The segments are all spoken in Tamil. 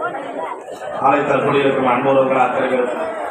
ஆலயத்தில் கூடியிருக்கும் அன்புறவர்கள் அத்தனை பேர்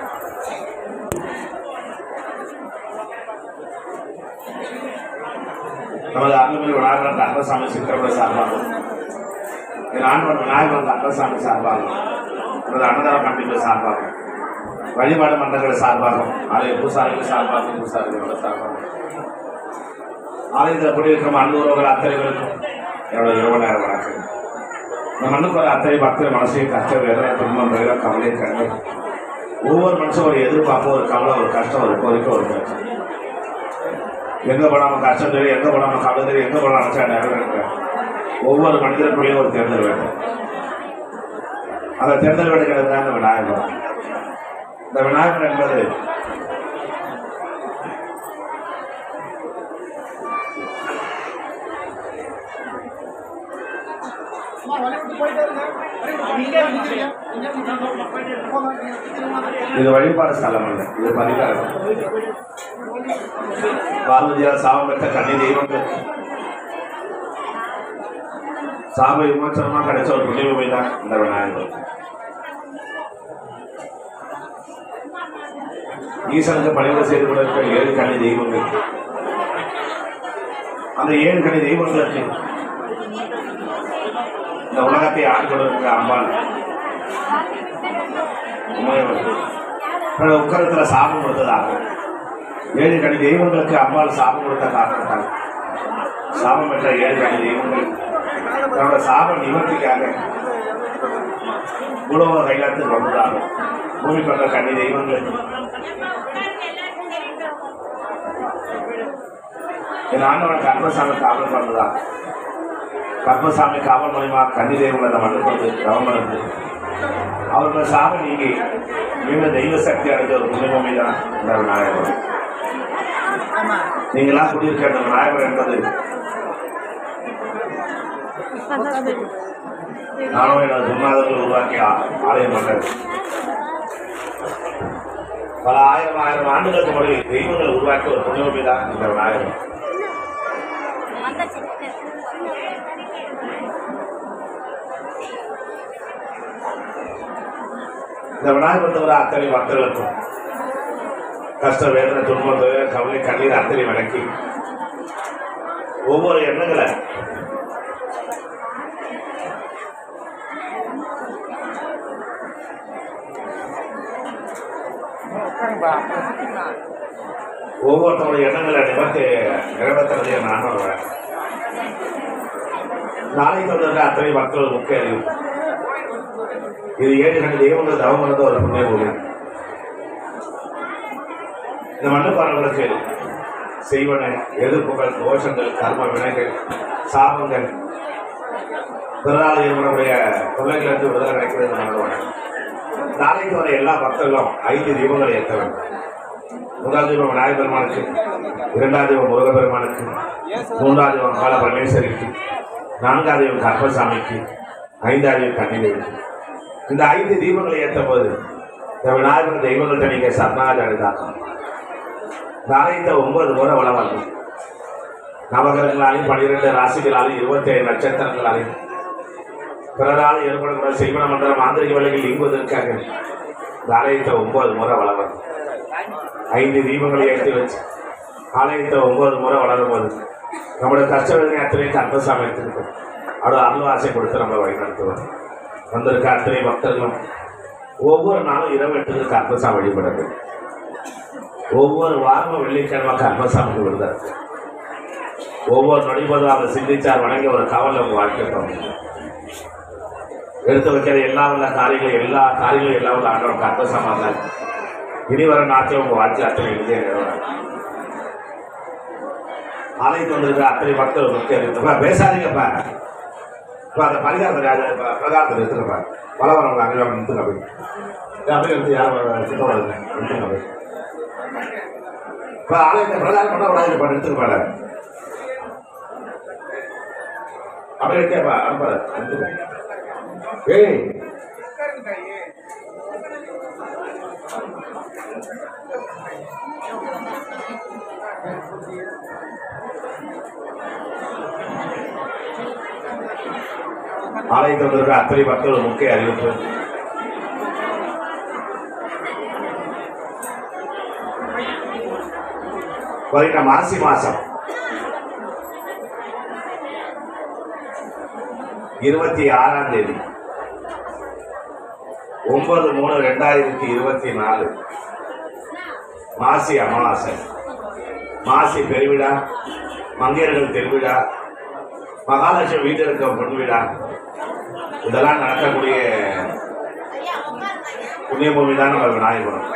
நமது அருள்மிகு விநாயகர் அன்பசாமி சித்திரப்பட சார்பாகும் என் ஆண்டவன் விநாயகர் அன்பசாமி சார்பாகும் நமது அன்னதான கண்டிப்பு சார்பாகும் வழிபாடு மன்றங்கள் சார்பாகும் ஆலய பூசாரிகள் சார்பாகும் பூசாரிகளோட சார்பாகும் ஆலயத்தில் குடியிருக்கும் அன்புறவர்கள் அத்தனை பேருக்கும் என்னோட இரவு நேரம் வணக்கம் இந்த மண்ணுக்கு வர அத்தனை பக்தர் மனசையும் கஷ்ட வேதனை துன்பம் வேதனை கவலை கண்ணு ஒவ்வொரு மனுஷன் ஒரு எதிர்பார்ப்பு ஒரு கவலை ஒரு கஷ்டம் ஒரு கோரிக்கை ஒரு பிரச்சனை எங்க போனாம கஷ்டம் தெரியும் எங்க போனாம கவலை தெரியும் எங்க போனாலும் நினைச்சா நிறைவேற்ற ஒவ்வொரு மனிதனுக்குள்ளேயும் ஒரு தேர்தல் வேண்டும் அந்த தேர்தல் வேண்டுகிறது தான் இந்த விநாயகர் இந்த விநாயகர் என்பது இது வழிபாடு ஸ்தலம் அல்ல இது பரிகாரம் பார்வதியார் சாபம் பெற்ற கன்னி தெய்வங்கள் சாப விமோச்சனமா கிடைச்ச ஒரு புண்ணியமை தான் இந்த விநாயகர் ஈசனுக்கு பணிவிட செய்து கொண்டிருக்கிற ஏழு கன்னி தெய்வங்கள் அந்த ஏழு கன்னி தெய்வங்களுக்கு இந்த உலகத்தை ஆண்டு கொண்டிருக்கிற அம்பாள் உமையவள் தனது உக்கரத்துல சாபம் கொடுத்ததாக ஏழு கனி தெய்வங்களுக்கு அம்பாள் சாபம் கொடுத்த காரணத்தால் சாபம் பெற்ற ஏழு கனி தெய்வங்கள் தன்னோட சாப நிவர்த்திக்காக குடவ கைலாத்துக்கு வந்ததாக பூமி கொண்ட கன்னி தெய்வங்கள் என் ஆண்டவன் கர்மசாமி காவல் பண்ணதா கர்மசாமி காவல் மூலியமா கன்னி தெய்வங்களை அந்த மண்ணு கொண்டு கவனம் இருந்து அவர்கள் சாபம் நீங்கி மிக தெய்வ சக்தி அடைஞ்ச ஒரு புண்ணியபூமி தான் இந்த விநாயகர் நீங்களாம் குடியிருக்க அந்த விநாயகர் என்பது நானும் எனது குருநாதர்கள் உருவாக்கிய ஆ- ஆலயம் அல்ல பல ஆயிரம் ஆயிரம் ஆண்டுகளுக்கு முன்னாடி தெய்வங்கள் உருவாக்கிய ஒரு புண்ணியபூமி தான் இந்த விநாயகர் இந்த விநாயகர் வர அத்தனை பக்தர்களுக்கும் கஷ்ட வேதனை துன்பம் துயரம், கவலை கண்ணீர் அத்தனை விளக்கி ஒவ்வொரு எண்ணங்களை ஒவ்வொருத்தரோட எண்ணங்களை நிவர்த்தி நிறைவேற்றுறதே நான் வருவேன் நாளைக்கு வந்திருக்க அத்தனை மக்கள் முக்கிய அறிவு இது ஏழு கண்டு தெய்வங்கள் தவம் இருந்த ஒரு புண்ணிய பூமி இந்த மண்ணுப்பாளர்களுக்கு செய்வன எதிர்ப்புகள் தோஷங்கள் கர்ம வினைகள் சாபங்கள் பிறரால் ஏற்படக்கூடிய தொல்லைகளிலிருந்து விடுதலை கிடைக்கிறது இந்த மண்ணுவான நாளைக்கு வர எல்லா பக்தர்களும் ஐந்து தீபங்களை ஏற்ற வேண்டும் முதல் தீபம் விநாயகர் பெருமானுக்கு இரண்டாம் தீபம் முருகப்பெருமானுக்கு மூன்றாம் தீபம் கால பரமேஸ்வரிக்கு நான்காம் தீபம் கர்ப்பசாமிக்கு ஐந்தாம் தீபம் கன்னிதேவிக்கு இந்த ஐந்து தீபங்களை ஏற்றும் போது இந்த விநாயகர் தெய்வங்கள்ட்ட நீங்க சரணாஜி அடைந்தாக்கும் நாளைத்த ஒன்பது முறை வளவாகும் நவகிரகங்களாலையும் பன்னிரெண்டு ராசிகளாலையும் இருபத்தி ஏழு நட்சத்திரங்களாலையும் பிறரால் ஏற்படுகிற செய்வன மந்திர மாந்திரிக வேலைகள் நீங்குவதற்காக இந்த ஆலயத்தை ஒன்பது முறை வளரும் ஐந்து தீபங்களை ஏற்றி வச்சு ஆலயத்தை ஒன்பது முறை வளரும் போது நம்முடைய கஷ்டவேதனை அத்தனையும் கர்ப்பசாமி எடுத்துக்கிட்டோம் அவரோட அருள் ஆசை கொடுத்து நம்ம வழிநடத்துவோம் வந்திருக்க அத்தனை பக்தர்களும் ஒவ்வொரு நாளும் இரவு எட்டுக்கு கர்ப்பசாமி வழிபடுறது ஒவ்வொரு வாரமும் வெள்ளிக்கிழமை கர்ப்பசாமிக்கு விடுதல் ஒவ்வொரு நொடிபதும் அதை சிந்திச்சார் வணங்கி ஒரு கவலை உங்க வாழ்க்கை தோணும் எடுத்து வைக்கிற எல்லா உள்ள காரியங்களும் எல்லா காரியங்களும் எல்லா உள்ள ஆண்டவன் கர்ப்பசாமி இனி வர நாட்டில் உங்க வாழ்க்கை அத்தனை எழுதிய ஆலயத்து வந்திருக்கிற அத்தனை பக்தர் முக்கிய இருக்குப்பா பேசாதீங்கப்பா இப்போ அந்த பரிகாரத்தை ராஜா இப்போ பிரகாரத்தை எடுத்துக்கப்பா பலவரம் அங்கே நிறுத்துங்க போய் இதை அப்படியே எடுத்து யாரும் சித்தம் வருது நிறுத்துங்க போய் இப்போ ஆலயத்தை பிரகாரம் பண்ண விடாது இப்போ நிறுத்துக்கப்பா அப்படியே எடுத்தேப்பா அனுப்பாத நிறுத்துங்க ஏய் ஆலய ஆலயத்தில் வந்திருக்க அத்தனை மக்கள் முக்கிய அறிவிப்பு வருகிற மாசி மாசம் இருபத்தி ஆறாம் தேதி ஒன்பது மூணு ரெண்டாயிரத்தி இருபத்தி நாலு மாசி அமாவாசை மாசி பெருவிழா மங்கையர்கள் திருவிழா மகாலட்சுமி வீட்டில் இருக்க பொன் விழா இதெல்லாம் நடக்கக்கூடிய புண்ணிய பூமி தான் நம்ம விநாயகபுரம்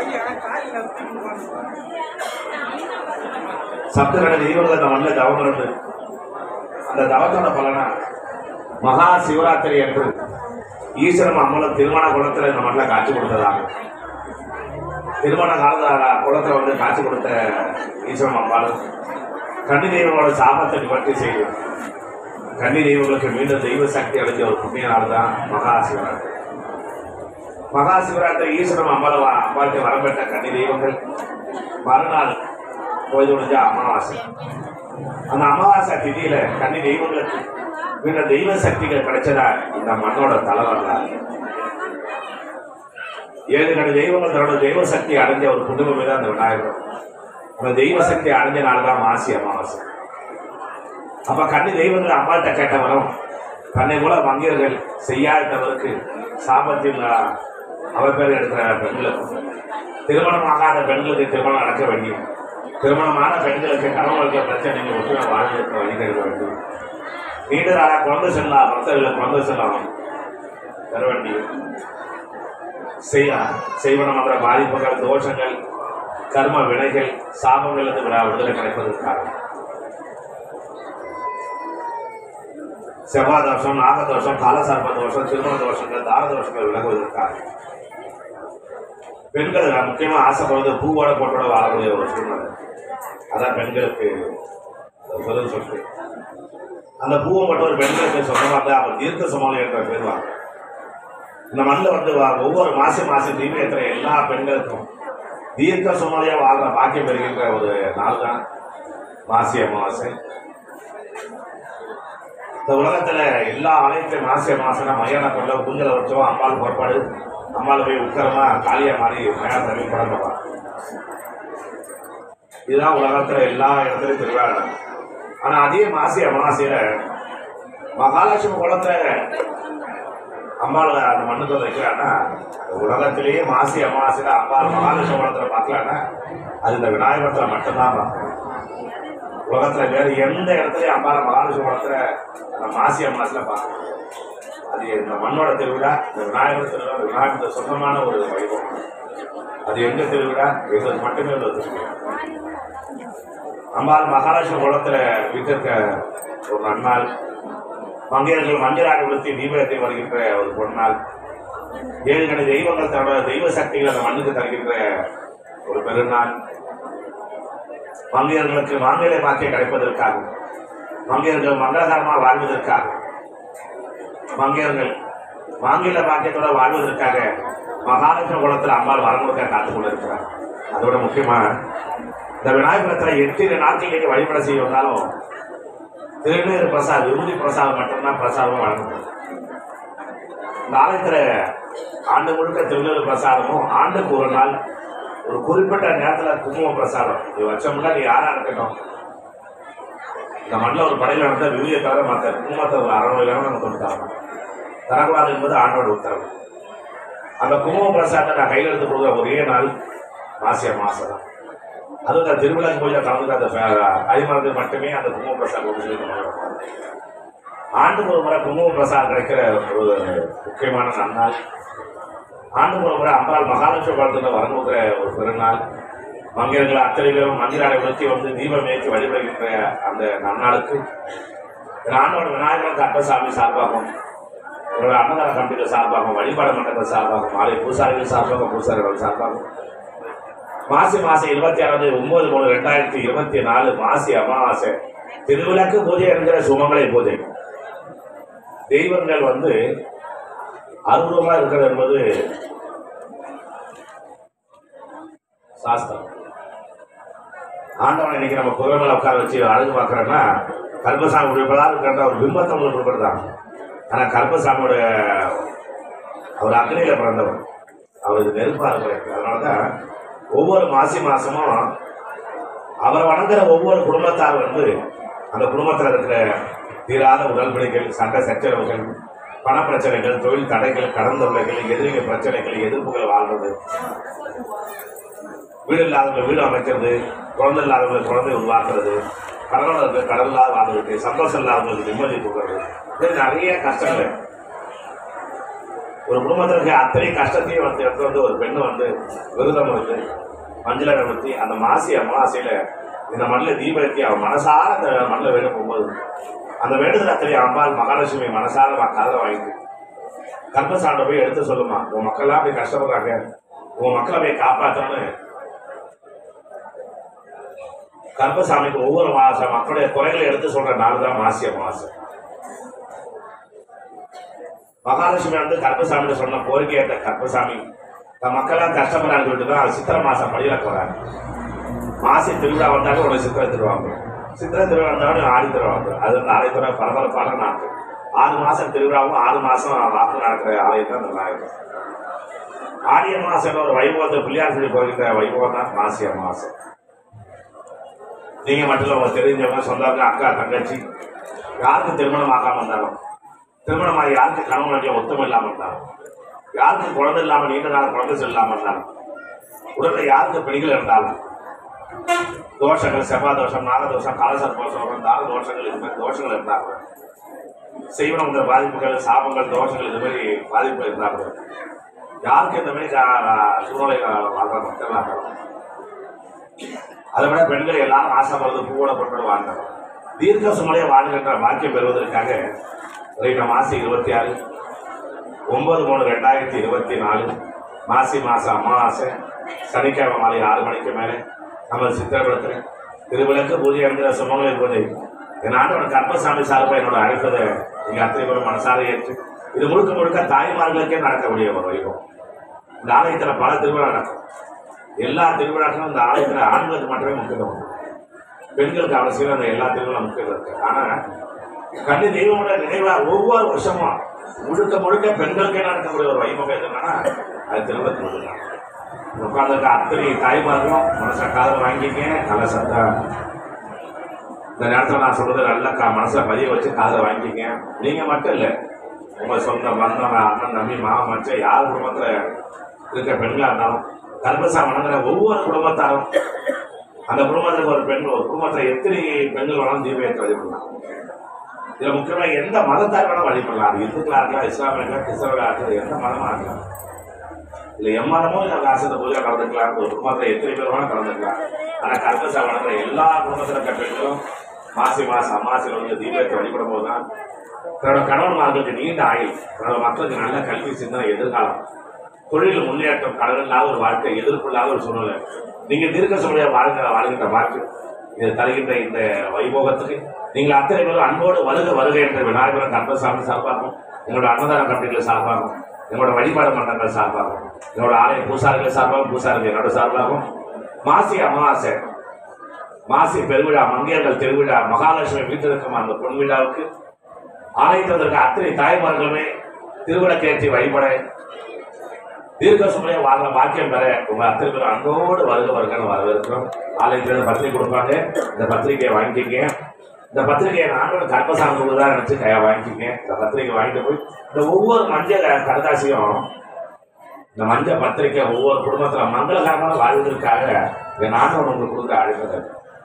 சப்தகட தெய்வங்கள் அந்த மண்ணில் தவம் இருந்து அந்த தவத்தோட பலனா மகா சிவராத்திரி அன்று ஈஸ்வரம் அம்மனும் திருமண குளத்தில் இந்த மண்ணில் காட்சி கொடுத்ததாக திருமண காலத்துல குளத்துல வந்து காட்சி கொடுத்த ஈஸ்வரம் அம்பாள் கன்னி தெய்வங்களோட சாபத்தை நிவர்த்தி செய்து கன்னி தெய்வங்களுக்கு மீண்டும் தெய்வ சக்தி அடைஞ்ச ஒரு புண்ணிய நாள் தான் மகா சிவராத்திரி மகா சிவராத்திரி ஈஸ்வரம் அம்பாள் வ- அம்பாளுக்கு வரப்பெற்ற கன்னி தெய்வங்கள் மறுநாள் பொழுது முடிஞ்ச அமாவாசை அந்த அமாவாசை திதியில கன்னி தெய்வங்களுக்கு மீண்டும் தெய்வ சக்திகள் கிடைச்சதா இந்த மண்ணோட தலைவர்கள் ஏழு கணி தெய்வங்கள் தன்னோட தெய்வ சக்தி அடைஞ்ச ஒரு குடும்பமே தான் அந்த விநாயகர் அந்த தெய்வ சக்தி அடைஞ்ச நாள் தான் மாசி அமாவாசை அப்ப கன்னி தெய்வங்கள் அம்மாட்ட கேட்ட வரும் தன்னை போல வங்கியர்கள் செய்யாதவருக்கு சாபத்தில் அவ பேர் எடுக்கிற பெண்களுக்கு திருமணம் ஆகாத பெண்களுக்கு திருமணம் நடக்க வேண்டும் திருமணமான பெண்களுக்கு கணவர்களுக்கு பிரச்சனைகள் ஒற்றுமை வாழ்வதற்கு வழி தருக்க வேண்டும் நீண்ட நாளாக குழந்தை செல்லலாம் பக்தர்களுக்கு குழந்தை செல்லலாம் தர வேண்டிய செய்யலாம் செய்வன மற்ற பாதிப்புகள் தோஷங்கள் கர்ம வினைகள் சாபங்கள் இருந்து விடா விடுதலை கிடைப்பதற்காக செவ்வாய் தோஷம் நாக தோஷம் காலசர்ப்ப தோஷம் திருமண தோஷங்கள் தார தோஷங்கள் விலகுவதற்காக பெண்கள் முக்கியமா ஆசைப்படுறது பூவோட போட்டோட வாழக்கூடிய ஒரு சூழ்நிலை அதான் பெண்களுக்கு பதில் சொல்லு அந்த பூவை மட்டும் ஒரு பெண்களுக்கு சொந்தமாக இருந்தால் அவர் தீர்க்க சுமலை என்ற பேர் வாங்க இந்த மண்ணில் வந்து வா- ஒவ்வொரு மாசி மாசி தீபேத்திர எல்லா பெண்களுக்கும் தீர்க்க சுமலையா வாழ்ற பாக்கியம் பெறுகின்ற ஒரு நாள் தான் மாசி அமாவாசை இந்த உலகத்துல எல்லா ஆலயத்திலும் மாசி அமாவாசைனா மயான கொள்ள குஞ்சல வச்சோம் அம்பாள் புறப்பாடு அம்பாள் போய் உட்காரமா காளியா மாறி மயான தண்ணி படங்கப்பா இதுதான் உலகத்துல எல்லா இடத்துலயும் திருவிழா நடக்கும் ஆனா அதே மாசி அமாவாசையில மகாலட்சுமி குளத்துல அம்பாள் அந்த மண்ணுக்கு வந்து வைக்கிறான்னா உலகத்திலேயே மாசி அமாவாசையில அம்பாள் மகாலட்சுமி குளத்துல பார்க்கலான்னா அது இந்த விநாயகத்துல மட்டும்தான் பார்க்கலாம் உலகத்துல வேற எந்த இடத்துலயும் அம்பாள் மகாலட்சுமி குளத்துல அந்த மாசி அமாவாசையில பார்க்கலாம் அது இந்த மண்ணோட திருவிழா இந்த விநாயகர் திருவிழா இந்த விநாயகர் சொந்தமான ஒரு வைபவம் அது எங்க திருவிழா எங்களுக்கு மட்டுமே உள்ள திருவிழா அம்பாள் மகாலட்சுமி குளத்துல வீட்டிருக்க ஒரு நன்னாள் மங்கையர்கள் மஞ்சளாடி உடுத்தி தீபத்தை வருகின்ற ஒரு பொன்னாள் ஏழு கணி தெய்வங்கள் தன்னோட தெய்வ சக்திகள் அந்த மண்ணுக்கு தருகின்ற ஒரு பெருநாள் மங்கையர்களுக்கு மாங்கலை பாக்கியம் கிடைப்பதற்காக மங்கையர்கள் மங்களகரமாக வாழ்வதற்காக மங்கையர்கள் மாங்கில பாக்கியத்தோட வாழ்வதற்காக மகாலட்சுமி குளத்தில் அம்பாள் வரமுழுக்க காத்துக் கொண்டிருக்கிறார் அதோட முக்கியமா இந்த விநாயகரத்துல எட்டு நாட்கள் நீங்க வழிபட செய்ய வந்தாலும் திருநீர் பிரசாத் விபூதி பிரசாதம் மட்டும்தான் பிரசாதமும் வழங்கப்படும் இந்த ஆலயத்துல ஆண்டு முழுக்க திருநீர் பிரசாதமும் ஆண்டுக்கு ஒரு நாள் ஒரு குறிப்பிட்ட நேரத்துல குங்கும பிரசாதம் இது வச்சோம்னா நீ யாரா இருக்கட்டும் இந்த மண்ணில் ஒரு படையில நடந்த விவியை தவிர மற்ற குங்குமத்தை ஒரு அரை மணி நேரம் நம்ம கொண்டு தரணும் தரக்கூடாது என்பது ஆண்டோட உத்தரவு அந்த குங்கும பிரசாதத்தை நான் கையில் எடுத்து கொடுக்குற ஒரே நாள் மாசிய மாசம் தான் அதுவும் இந்த திருவிழா கோயில கலந்துக்க அந்த கைமரத்துக்கு மட்டுமே அந்த குங்கும பிரசாத் கொண்டு சொல்லி நம்ம நடக்கும். ஆண்டுக்கு ஒரு முறை குங்கும பிரசாத் கிடைக்கிற ஒரு முக்கியமான நன்னாள் ஆண்டுக்கு ஒரு முறை அம்பாள் மகாலட்சுமி குளத்தில் வரணுங்கிற ஒரு பெருநாள் மங்கையர்கள் அத்தனை பேரும் மந்திராடை உணர்த்தி வந்து தீபம் ஏற்றி வழிபடுகின்ற அந்த நன்னாளுக்கு இந்த ஆண்டோட விநாயகர் கட்டசாமி சார்பாகும் ஒரு அன்னதான கமிட்டிகள் சார்பாகும் வழிபாடு மண்டபங்கள் சார்பாகும் மாலை பூசாரிகள் சார்பாக பூசாரிகள் சார்பாகும் மாசி மாசம் இருபத்தி ஆறாவது ஒன்பது மூணு ரெண்டாயிரத்தி இருபத்தி நாலு மாசி அமாவாசை திருவிளக்கு பூஜை என்கிற சுமங்களை பூஜை தெய்வங்கள் வந்து அருவமா இருக்கிறது என்பது சாஸ்திரம் ஆண்டவனை இன்னைக்கு நம்ம குதிரை மேல உட்கார வச்சு அழகு பார்க்கறோம்னா கல்பசாமி உடைப்பதா இருக்கிற ஒரு பிம்பத்தை உங்களுக்கு கொடுக்குறதா ஆனா கருப்பசாமியோட அவர் அக்னியில பிறந்தவர் அவருக்கு நெருப்பா இருக்கிறார் அதனாலதான் ஒவ்வொரு மாசி மாசமும் அவரை வணங்குற ஒவ்வொரு குடும்பத்தார் வந்து அந்த குடும்பத்தில் இருக்கிற தீராத உடல்பிடிகள் சண்டை சச்சரவுகள் பண பிரச்சனைகள் தொழில் தடைகள் கடந்துள்ளகள் எதிரிகள் பிரச்சனைகள் எதிர்ப்புகள் வாழ்றது வீடு இல்லாதவங்க வீடு அமைக்கிறது குழந்தை இல்லாதவங்க குழந்தை உருவாக்குறது கடவுள் இருக்க கடல் இல்லாத வாழ்றதுக்கு சந்தோஷம் இல்லாதவங்களுக்கு நிம்மதி கொடுக்கறது இது நிறைய கஷ்டங்கள் ஒரு குடும்பத்தில் இருக்க அத்தனை கஷ்டத்தையும் வந்து எடுத்து வந்து ஒரு பெண்ணு வந்து விருதம் வந்து மஞ்சளை நிறுத்தி அந்த மாசி அமாவாசையில இந்த மண்ணில் தீபத்தி அவன் மனசார அந்த மண்ணில் வேணும் போகும்போது அந்த வேண்டுதல் அத்தனை அம்பாள் மகாலட்சுமி மனசார வா- காதுல வாங்கிட்டு கர்ப்பசாண்டை போய் எடுத்து சொல்லுமா உன் மக்கள்லாம் அப்படி கஷ்டப்படுறாங்க உன் மக்களை போய் காப்பாற்றணும்னு கர்ப்பசாமிக்கு ஒவ்வொரு மாசம் மக்களுடைய குறைகளை எடுத்து சொல்ற நாள் தான் மாசி அமாவாசை மகாலட்சுமி வந்து கர்ப்பசாமிகிட்ட சொன்ன கோரிக்கை ஏற்ற கர்ப்பசாமி தன் மக்கள்லாம் கஷ்டப்படுறான்னு சொல்லிட்டு தான் சித்திரை மாசம் படியில போறாங்க மாசி திருவிழா வந்தாலும் உடனே சித்திரை திருவாங்க சித்திரை திருவிழா வந்தாலும் ஆடி திருவிழா வந்துடும் அது வந்து ஆலயத்தோட பரபரப்பான நாட்கள் ஆறு மாசம் திருவிழாவும் ஆறு மாசம் வாக்கு நடக்கிற ஆலயம் தான் அந்த நாயகம் ஆடி அமாவாசைன்னு ஒரு வைபவத்தை பிள்ளையார் சொல்லி போகிற வைபவம் தான் மாசி அமாவாசை நீங்க மட்டும் இல்ல, உங்க தெரிஞ்சவங்க சொந்தவங்க அக்கா தங்கச்சி யாருக்கு திருமணம் ஆகாம இருந்தாலும் திருமணமாக யாருக்கு கணவன் மனைவி ஒத்துமை இல்லாம இருந்தாலும் யாருக்கு குழந்தை இல்லாம நீண்ட நாள் குழந்தை இல்லாம இருந்தாலும் உடல்ல யாருக்கு பிடிகள் இருந்தாலும் தோஷங்கள் செவ்வாய் தோஷம் நாக தோஷம் காலசர்ப தோஷம் தார தோஷங்கள் இது மாதிரி தோஷங்கள் இருந்தாங்க செய்வனம் இந்த பாதிப்புகள் சாபங்கள் தோஷங்கள் இது மாதிரி பாதிப்பு இருந்தாங்க யாருக்கு இந்த மாதிரி கா- சூழ்நிலை வாழ்ற மக்கள் ஆகணும் அதை விட பெண்கள் எல்லாரும் ஆசைப்படுறது பூவோட பொருட்கள் வாழ்ந்தோம் தீர்க்க சுமலையை வாழ்கின்ற வாக்கியம் பெறுவதற்காக இந்த மாசி இருபத்தி ஆறு ஒன்பது மூணு ரெண்டாயிரத்தி இருபத்தி நாலு மாசி மாசம் அமாவாசை சனிக்கிழமை மாலை ஆறு மணிக்கு மேலே நம்ம சித்திரகுளத்தில் திருவிளக்கு பூஜை என்கிற சுமங்கலி பூஜை என் ஆண்டவன் கர்ப்பசாமி சார்பாக என்னோட அழைப்பதை இங்கே அத்தனை பேரும் மனசார ஏற்று இது முழுக்க முழுக்க தாய்மார்களுக்கே நடக்கக்கூடிய ஒரு வைபவம் இந்த ஆலயத்தில் பல திருவிழா நடக்கும் எல்லா திருவிழாக்களும் இந்த ஆலயத்தில் ஆண்களுக்கு மட்டுமே முக்கியத்துவம் உண்டு. பெண்களுக்கு அவசியம் அந்த எல்லா திருவிழா முக்கியத்துவம் இருக்கு ஆனா கண்ணி தெய்வமோட நினைவா ஒவ்வொரு வருஷமும் முழுக்க முழுக்க பெண்களுக்கே நடக்கக்கூடிய ஒரு வைபவம் எதுனா அது திரும்ப திருவிழா உட்கார்ந்துருக்க அத்தனை தாய்மார்களும் மனசை காதல் வாங்கிக்க நல்ல சத்தா இந்த நேரத்தில் நான் சொல்றது நல்ல கா மனசை பதிய வச்சு காதலை வாங்கிக்க நீங்க மட்டும் இல்லை உங்க சொந்த பந்தம் அண்ணன் தம்பி மாமா மச்சன் யார் குடும்பத்துல இருக்க பெண்களா இருந்தாலும் கர்ப்பசா வணங்குற ஒவ்வொரு குடும்பத்தாரும் அந்த குடும்பத்துக்கு ஒரு பெண் ஒரு குடும்பத்துல எத்தனை பெண்கள் வேணாலும் தீபத்தை வழிபடலாம் இதுல முக்கியமா எந்த மதத்தார் வேணாலும் வழிபடலாம் அது இந்துக்களா இருக்கலாம் இஸ்லாமியா இருக்கலாம் கிறிஸ்தவர்களா இருக்கலாம் எந்த மதமா இருக்கலாம் இல்ல எம்மதமும் இந்த ஆசிரியர் பூஜை கலந்துக்கலாம் ஒரு குடும்பத்துல எத்தனை பேர் வேணாலும் கலந்துக்கலாம் ஆனா கர்ப்பசா வணங்குற எல்லா குடும்பத்துல இருக்க பெண்களும் மாசி மாசம் அமாசியில் வந்து தீபத்தை வழிபடும் போதுதான் தன்னோட கணவன்மார்களுக்கு நீண்ட ஆயுள் தன்னோட மக்களுக்கு நல்ல கல்வி சிந்தனை எதிர்காலம் தொழில் முன்னேற்றம் கடல் இல்லாத ஒரு வாழ்க்கை எதிர்ப்பில்லாத ஒரு சூழ்நிலை நீங்க தீர்க்க சொல்லிய வாழ்கிற வாழ்கின்ற வாழ்க்கை இது தருகின்ற இந்த வைபோகத்துக்கு நீங்கள் அத்தனை பேரும் அன்போடு வருக வருக என்ற விநாயகரன் கர்ப்பசாமி சார்பாகும் எங்களோட அன்னதான கமிட்டிகள் சார்பாகும் எங்களோட வழிபாடு மன்றங்கள் சார்பாகும் எங்களோட ஆலய பூசாரிகள் சார்பாகவும் பூசாரிகள் என்னோட சார்பாகவும் மாசி அமாவாசை மாசி பெருவிழா மங்கையர்கள் திருவிழா மகாலட்சுமி வீட்டிற்கும் அந்த பொன் விழாவுக்கு ஆலயத்தில் இருக்க அத்தனை தாய்மார்களுமே திருவிளக்கேற்றி வழிபட தீர்க்க சுமையை வாழ்ற பாக்கியம் பெற உங்க அத்தனை பேரும் அன்போடு வருக வருகன்னு வரவேற்கிறோம் ஆலயத்துல பத்திரிக்கை கொடுப்பாங்க இந்த பத்திரிக்கையை வாங்கிக்கிங்க இந்த பத்திரிக்கையை நாங்களும் கர்ப்பசாமி தான் நினைச்சு கையா வாங்கிக்கிங்க இந்த பத்திரிக்கை வாங்கிட்டு போய் இந்த ஒவ்வொரு மஞ்சள் கடதாசியும் இந்த மஞ்சள் பத்திரிக்கை ஒவ்வொரு குடும்பத்துல மங்களகரமான வாழ்வதற்காக என் ஆண்டவன் உங்களுக்கு கொடுக்க அழைப்பது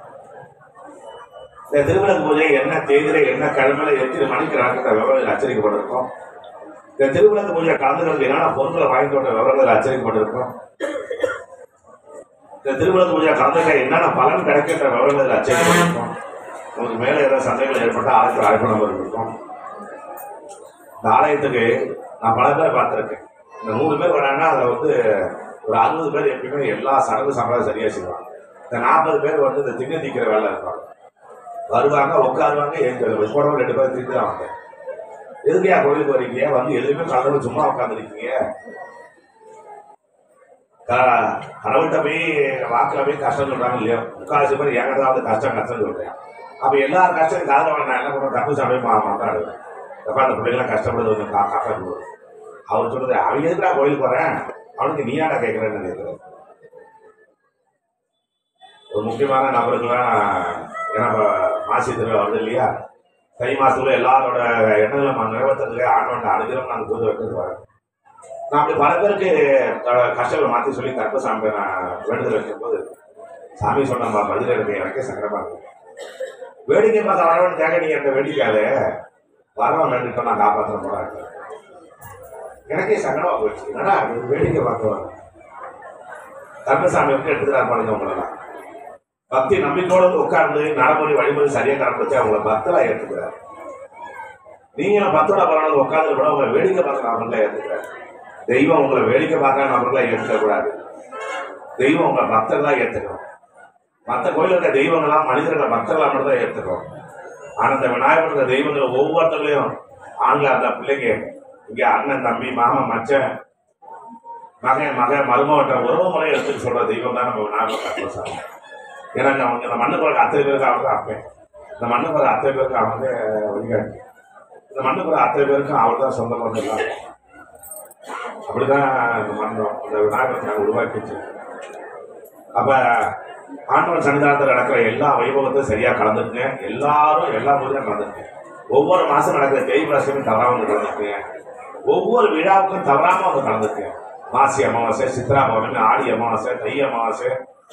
இந்த திருவிழா பூஜை என்ன தேதியில என்ன கிழமையில எத்தனை மணிக்கு நடக்கிற விவரங்கள் அச்சரிக்கப்பட்டிருக்கோம் இந்த திருவிழா பூஜை கலந்துகளுக்கு என்னென்ன பொருட்களை வாங்கிட்டு வந்த விவரங்கள் அச்சரிக்கப்பட்டிருக்கோம் இந்த திருவிழா பூஜை கலந்துக்க என்னென்ன பலன் கிடைக்கின்ற விவரங்கள் அச்சரிக்கப்பட்டிருக்கோம் உங்களுக்கு மேல ஏதாவது சந்தேகங்கள் ஏற்பட்டால் ஆலயத்தில் அழைப்பு நம்பர் இருக்கும் இந்த ஆலயத்துக்கு நான் பல பேர் பார்த்துருக்கேன் இந்த நூறு பேர் வராங்கன்னா அதில் வந்து ஒரு அறுபது பேர் எப்பயுமே எல்லா சடங்கு சம்பிரதாயம் சரியா செய்வாங்க இந்த நாற்பது பேர் வந்து இந்த திண்ணை தீக்கிற வேலை இருப்பாங்க வருவாங்க உட்காருவாங்க எங்க போனவங்க ரெண்டு பேரும் திருப்பி தான் வந்தேன் எதுக்கையா கோயிலுக்கு வரீங்க வந்து எதுவுமே கலந்து சும்மா உட்காந்துருக்கீங்க கடவுள்கிட்ட போய் வாக்குல போய் கஷ்டம் சொல்றாங்க இல்லையா முக்கால்வாசி பேர் என்கிட்ட வந்து கஷ்டம் கஷ்டம் சொல்றேன் அப்ப எல்லா கஷ்டம் காதல நான் என்ன பண்ணுறேன் தப்பு சமயம் மாட்டாடுவேன் அப்ப அந்த பிள்ளைங்களாம் கஷ்டப்படுறது கொஞ்சம் கா காக்கா போடுவோம் அவர் சொல்றது அவங்க எதுக்குடா கோயிலுக்கு போறேன் அவனுக்கு நீயாடா கேட்கறேன்னு நினைக்கிறேன் ஒரு முக்கியமான நபருக்குலாம் ஏன்னா இப்ப மாசி திருவிழா வருது இல்லையா தை மாசத்துல எல்லாரோட எண்ணங்களும் நிறைவேற்றதுக்கு ஆண்டவன் அனுதினம் நாங்கள் பூஜை வைக்கிறது வரேன் நான் அப்படி பல பேருக்கு அஹ், கஷ்டங்களை மாற்றி சொல்லி கற்பசாமி நான் வேண்டுதல் வைக்கும்போது சாமி சொன்ன ப- பதில் எனக்கு எனக்கே சங்கடமா இருக்கு வேடிக்கை பார்க்க வரவன் கேட்க நீங்க என்ன வேடிக்காத வரவன் வேண்டிட்டு நான் காப்பாற்ற போறாங்க எனக்கே சங்கடமா போயிடுச்சு என்னடா நீ வேடிக்கை பார்க்க வர கருப்பசாமி வந்து எடுத்துக்கிறார் பாருங்க உங்களெல்லாம் பக்தி நம்பிக்கையோட வந்து உட்கார்ந்து நடைமுறை வழிமுறை சரியா கடைபிடிச்சு அவங்கள பக்தலா ஏற்றுக்கிறார் நீங்களும் பத்தோட பரவாயில்ல உட்கார்ந்து கூட உங்களை வேடிக்கை பார்க்குற நபர்களை ஏற்றுக்கிறார் தெய்வம் உங்களை வேடிக்கை பார்க்குற நபர்களை ஏற்றுக்க கூடாது தெய்வம் உங்களை பக்தர்களா ஏற்றுக்கணும் மற்ற கோயிலில் இருக்க தெய்வங்களாம் மனிதர்களை பக்தர்களா மட்டும் தான் ஏற்றுக்கிறோம் ஆனா இந்த விநாயகர் இருக்க தெய்வங்கள் ஒவ்வொருத்தர்களையும் ஆண்கள் அந்த பிள்ளைங்க இங்க அண்ணன் தம்பி மாமன் மச்சன் மகன் மகன் மருமவட்ட உறவு முறை எடுத்துட்டு சொல்ற தெய்வம் தான் நம்ம விநாயகர் கற்பசாமி எனக்கு அவங்க இந்த மண்ணு பிறகு அத்தனை பேருக்கு அவர் தான் அப்பேன் இந்த மண்ணு பிறகு அத்தனை பேருக்கு அவன் வந்து வழிகாட்டி இந்த மண்ணு பிறகு அத்தனை பேருக்கும் அவர் தான் சொந்த மண்ணு எல்லாம் அப்படிதான் இந்த மண்டபம் இந்த விநாயகத்தை நாங்கள் உருவாக்கி வச்சிருக்கோம் அப்ப ஆண்டவன் சன்னிதானத்தில் நடக்கிற எல்லா வைபவத்தையும் சரியா கலந்துக்குங்க எல்லாரும் எல்லா பூஜையும் கலந்துக்குங்க ஒவ்வொரு மாசம் நடக்கிற தேய் பிரசனையும் தவறாம வந்து கலந்துக்குங்க ஒவ்வொரு விழாவுக்கும் தவறாம வந்து கலந்துக்குங்க மாசி அமாவாசை சித்ரா பௌர்ணமி ஆடி அமாவாசை தை அமாவாசை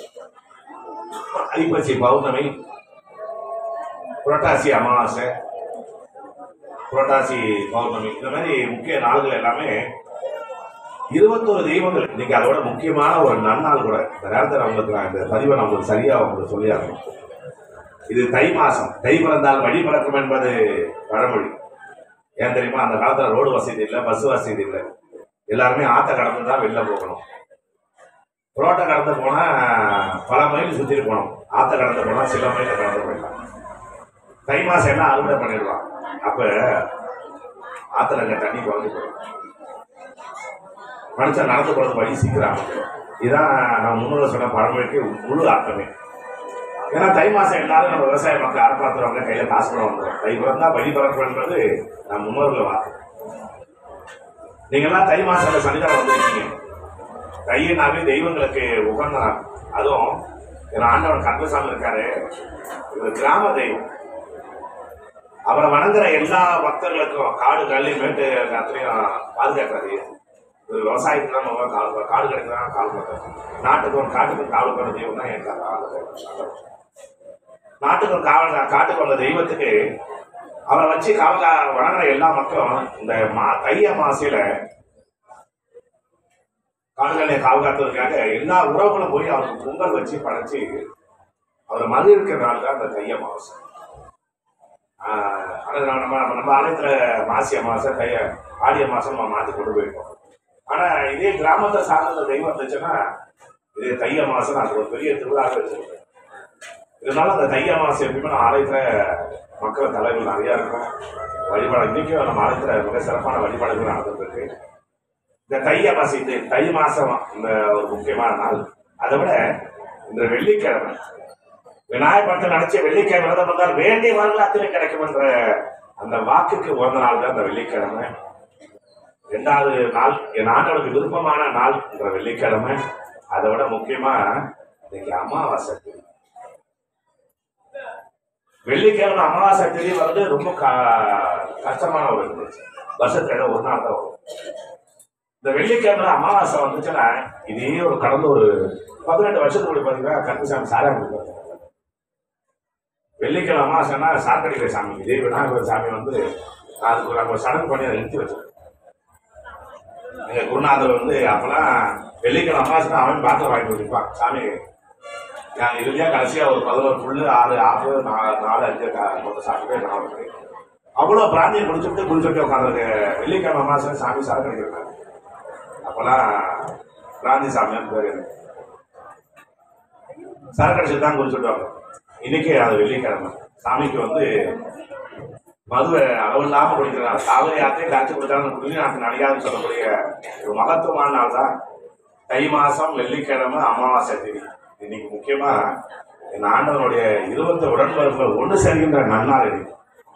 ஐப்பசி பௌர்ணமி புரட்டாசி அமாவாசை புரட்டாசி பௌர்ணமி இந்த மாதிரி முக்கிய நாள்கள் எல்லாமே இருபத்தோரு தெய்வங்கள் இன்னைக்கு அதோட முக்கியமான ஒரு நன்னாள் கூட இந்த நேரத்தில் உங்களுக்கு நான் இந்த பதிவை நான் உங்களுக்கு சரியா உங்களுக்கு சொல்லியாகணும் இது தை மாசம் தை பிறந்தால் வழி பிறக்கும் என்பது பழமொழி ஏன் தெரியுமா அந்த காலத்துல ரோடு வசதி இல்லை பஸ் வசதி இல்லை எல்லாருமே ஆத்த கடந்து தான் வெளில போகணும் ரோட்டை கடந்து போனா பல மைல் சுத்திட்டு போகணும் ஆத்த கடந்து போனா சில மைல் கடந்து போயிடலாம் தை மாசம் எல்லாம் அறுவடை பண்ணிடலாம் அப்ப ஆத்துல இருக்க தண்ணி குறைஞ்சு போயிடும் மனுஷன் நடந்து போறது வழி சீக்கிரம் இதான் நான் முன்னோட சொன்ன பழமொழிக்கு முழு அர்த்தமே ஏன்னா தை மாசம் எல்லாரும் நம்ம விவசாய மக்கள் அறப்பாத்துறவங்க கையில காசு பணம் வந்துடும் தை பிறந்தா வழி பிறப்புன்றது நம்ம முன்னோர்கள் வாக்கு நீங்கெல்லாம் தை மாசம் சனிதானம் வந்திருக்கீங்க தையினாவே தெய்வங்களுக்கு உகந்த நாள் அதுவும் என் ஆண்டவன் கந்தசாமி இருக்காரு இவர் கிராம தெய்வம் அவரை வணங்குற எல்லா பக்தர்களுக்கும் காடு கல்லி மேட்டு அத்தனையும் பாதுகாக்கிறாரு ஒரு விவசாயத்துக்கு தான் நம்ம கால் காடு கிடைக்கிறதா கால் பண்ணுறோம் நாட்டுக்கும் காட்டுக்கும் காவல் பண்ண தெய்வம் தான் என் காவல் நாட்டுக்கும் காவல் காட்டுக்கு வந்த தெய்வத்துக்கு அவரை வச்சு காவல் வணங்குற எல்லா மக்களும் இந்த மா தை அமாவாசையில காடுகளை காவகாத்ததுக்காக எல்லா உறவுகளும் போய் அவருக்கு பொங்கல் வச்சு படைச்சு அவரை மது இருக்கிற நாள் தான் அந்த தை அமாவாசை ஆஹ் ஆனா நம்ம நம்ம நம்ம ஆலயத்துல மாசி அமாவாசை தை ஆடி அமாவாசை நம்ம மாற்றி கொண்டு போயிருக்கோம் ஆனா இதே கிராமத்தை சார்ந்த தெய்வம் இருந்துச்சுன்னா இதே தை அமாவாசை அது ஒரு பெரிய திருவிழாவே வச்சிருக்கேன் இருந்தாலும் அந்த தை அமாவாசை எப்பயுமே நம்ம ஆலயத்துல மக்கள் தலைவர் நிறையா இருக்கும் வழிபாடு இன்னைக்கும் நம்ம ஆலயத்துல மிக சிறப்பான வழிபாடுகள் நடந்துட்டு இருக்கு இந்த தை அமாவாசை இது தை மாசம் இந்த ஒரு முக்கியமான நாள் அதை விட இந்த வெள்ளிக்கிழமை விநாயகத்தை நினைச்ச வெள்ளிக்கிழமை விரதம் வந்தால் வேண்டிய வரல அத்தனை கிடைக்கும் என்ற அந்த வாக்குக்கு உகந்த நாள் தான் இந்த வெள்ளிக்கிழமை ரெண்டாவது நாள் என் ஆண்டவனுக்கு விருப்பமான நாள் என்ற வெள்ளிக்கிழமை அதை விட முக்கியமா இன்னைக்கு அமாவாசை திதி. வெள்ளிக்கிழமை அமாவாசை திதி வந்து ரொம்ப க- கஷ்டமான ஒரு இது வருஷத்துல ஒரு நாள் தான் வரும் இந்த வெள்ளிக்கிழமை அமாவாசை வந்துச்சுன்னா இதே ஒரு கடந்த ஒரு பதினெட்டு வருஷத்துக்கு முன்னாடி பார்த்தீங்கன்னா கருப்புசாமி சாரா கொடுப்பாரு வெள்ளிக்கிழமை அமாவாசைன்னா சாக்கடிக்கிற சாமி இதே விநாயகர் சாமி வந்து அதுக்கு நம்ம சடங்கு பண்ணி அதை நிறுத்தி வச்சிருக்கோம் எங்க குருநாதர் வந்து அப்பெல்லாம் வெள்ளிக்கிழமை அமாவாசை அவன் பாத்திரம் வாங்கிட்டு வச்சிருப்பான் சாமி நான் இறுதியா கடைசியா ஒரு பதினோரு புல்லு ஆறு ஆறு நாலு நாலு அஞ்சு கா- மொத்தம் சாப்பிட்டு நான் இருக்கு அவ்வளோ பிராந்தியம் குடிச்சுட்டு குடிச்சுட்டு உட்காந்துருக்கு வெள்ளிக்கிழமை அமாவாசை சாமி சரக்கு அடிக்கிறாங்க அப்பெல்லாம் பிராந்தி சாமியான்னு பேர் எனக்கு சரக்கு அடிச்சுட்டு தான் குடிச்சுட்டு இன்னைக்கு அது வெள்ளிக்கிழமை சாமிக்கு வந்து மதுவை அளவு இல்லாம குடிக்கிறாங்க காவிரி யாத்தையும் காய்ச்சி கொடுத்தாலும் குடி நாட்டு நடிகாதுன்னு சொல்லக்கூடிய ஒரு மகத்துவமான நாள் தான் தை மாசம் வெள்ளிக்கிழமை அமாவாசை தேதி இன்னைக்கு முக்கியமா என் ஆண்டவனுடைய இருபத்தி உடன்பர்கள் ஒன்று சேர்கின்ற நன்னாள் இன்னைக்கு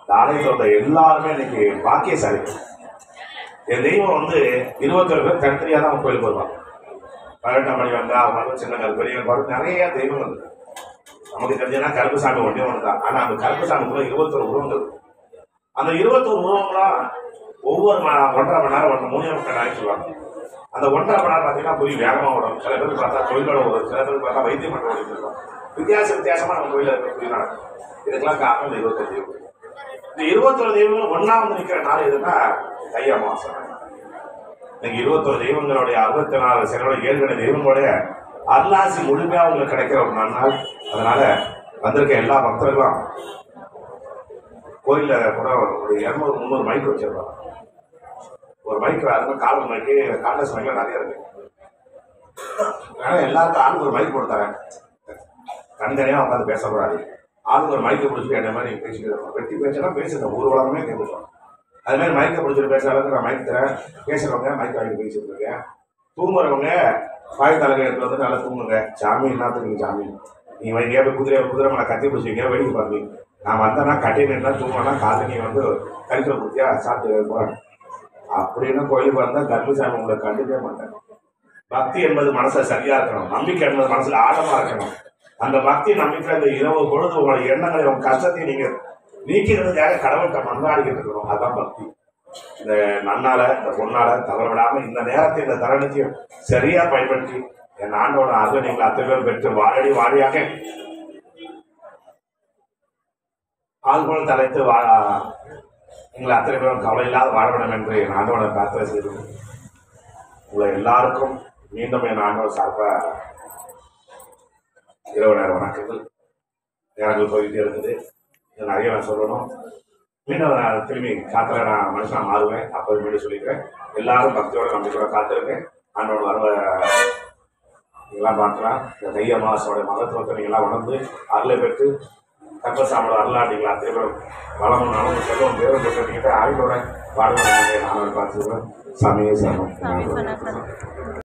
இந்த ஆலயத்தில் வந்த எல்லாருமே இன்னைக்கு பாக்கியசாலி என் தெய்வம் வந்து இருபத்தொரு பேர் தனித்தனியாக தான் கோயிலுக்கு வருவாங்க பதினெட்டாம் மணி வந்தா அவங்க வந்து சின்ன கருப்பு பெரிய கருப்பு நிறைய தெய்வங்கள் இருக்கு நமக்கு தெரிஞ்சதுன்னா கருப்பு சாமி ஒன்றே ஒன்று தான் ஆனால் அந்த கருப்பு சாமிக்குள்ள இருபத்தொரு உருவங்கள் இருக்கு அந்த இருபத்தொரு உருவங்களாம் ஒவ்வொரு ம ஒன்றரை மணி நேரம் ஒன்று மூணு மணி நேரம் சொல்லுவாங்க அந்த ஒன்றரை மணி நேரம் பார்த்தீங்கன்னா போய் வேகமாக ஓடும் சில பேர் பார்த்தா தொழிலோட ஓடும் சில பேர் பார்த்தா வைத்தியம் பண்ண ஓடிட்டு இருக்கும் வித்தியாச வித்தியாசமா நம்ம கோயிலில் இருக்க புரிய நடக்கும் இதுக்கெல்லாம் காரணம் இந்த இருபத்தொரு தெய்வம் இந்த இருபத்தொரு தெய்வங்களும் ஒன்றா வந்து நிற்கிற நாள் எதுன்னா தை அமாவாசை இன்னைக்கு இருபத்தொரு தெய்வங்களுடைய அறுபத்தி நாலு சிலோட ஏழுகண தெய்வங்களுடைய அருளாசி முழுமையா உங்களுக்கு கிடைக்கிற ஒரு நன்னாள் அதனால வந்திருக்க எல்லா பக்தர்களும் கோயில்ல கூட ஒரு இரநூறு முந்நூறு மைக் வச்சிருப்பாங்க ஒரு மைக் அதுக்கு கால் மைக்கு கார்லெஸ் மைக்ல நிறைய இருக்கு ஆனா எல்லாருக்கும் ஆளுக்கு ஒரு மைக் கொடுத்தாங்க தனித்தனியா உட்காந்து பேசக்கூடாது ஆளுக்கு ஒரு மைக்கை பிடிச்சிட்டு என்ன மாதிரி பேசிட்டு இருக்கோம் வெட்டி பேசினா பேசுங்க ஊர் உலகமே கேட்குறோம் அது மாதிரி மைக்கை பிடிச்சிட்டு பேசுற அளவுக்கு நான் மைக் தரேன் பேசுறவங்க மைக் வாங்கி பேசிட்டு இருக்கேன் தூங்குறவங்க வாய் தலைமை எடுத்து வந்து நல்லா தூங்குங்க சாமி என்னத்துக்கு சாமி நீ எங்கேயா போய் குதிரை குதிரை மேலே கத்தி பிடிச்சிங்க வேடிக்கை பாருங்க நான் வந்தேன்னா கட்டி நின்றா தூங்கினா காலை நீ வந்து கறிக்கல குத்தியா சாப்பிட்டு போறேன் அப்படின்னு கோயிலுக்கு வந்தா கர்ப்பசாமி உங்களை கண்டுக்கவே மாட்டேன் பக்தி என்பது மனசுல சரியா இருக்கணும் நம்பிக்கை என்பது மனசுல ஆழமா இருக்கணும் அந்த பக்தி நம்பிக்கை இந்த இரவு பொழுது உங்களோட எண்ணங்களை உங்க கஷ்டத்தை நீங்க நீக்கிறதுக்காக கடவுள்கிட்ட மன்றாடிக்கிட்டு இருக்கணும் அதான் பக்தி இந்த நன்னால இந்த பொண்ணால தவற விடாம இந்த நேரத்தை இந்த தருணத்தையும் சரியா பயன்படுத்தி என் ஆண்டோட அருள் நீங்கள் அத்தனை பேர் பெற்று வாழடி வாழியாக ஆள்போல் தலைத்து வா எங்களை அத்தனை பேரும் கவலை இல்லாத வாழ வேண்டும் என்று என் ஆண்டோட பிரார்த்தனை செய்து உங்களை எல்லாருக்கும் மீண்டும் என் ஆண்டோட சார்பாக இரவு நேர வணக்கங்கள் நேரங்கள் போயிட்டே இருக்குது இது நிறைய நான் சொல்லணும் மீண்டும் நான் திரும்பி காத்துல நான் மனுஷனா மாறுவேன் அப்போது மீண்டும் சொல்லிக்கிறேன் எல்லாரும் பக்தியோட நம்பிக்கையோட காத்திருக்கேன் ஆண்டோட வரவ நீங்களாம் பார்க்கலாம் இந்த தைய மாசோட மகத்துவத்தை நீங்களாம் உணர்ந்து அருளை பெற்று கர்ப்பசாமோட அருளாட்டிங்களா அத்தனை பேரும் வளமும் நலமும் செல்வம் பேரும் பெற்று ஆய்வோட வாழ்வாங்க நானும் பார்த்துக்கிறேன் சமய சமம்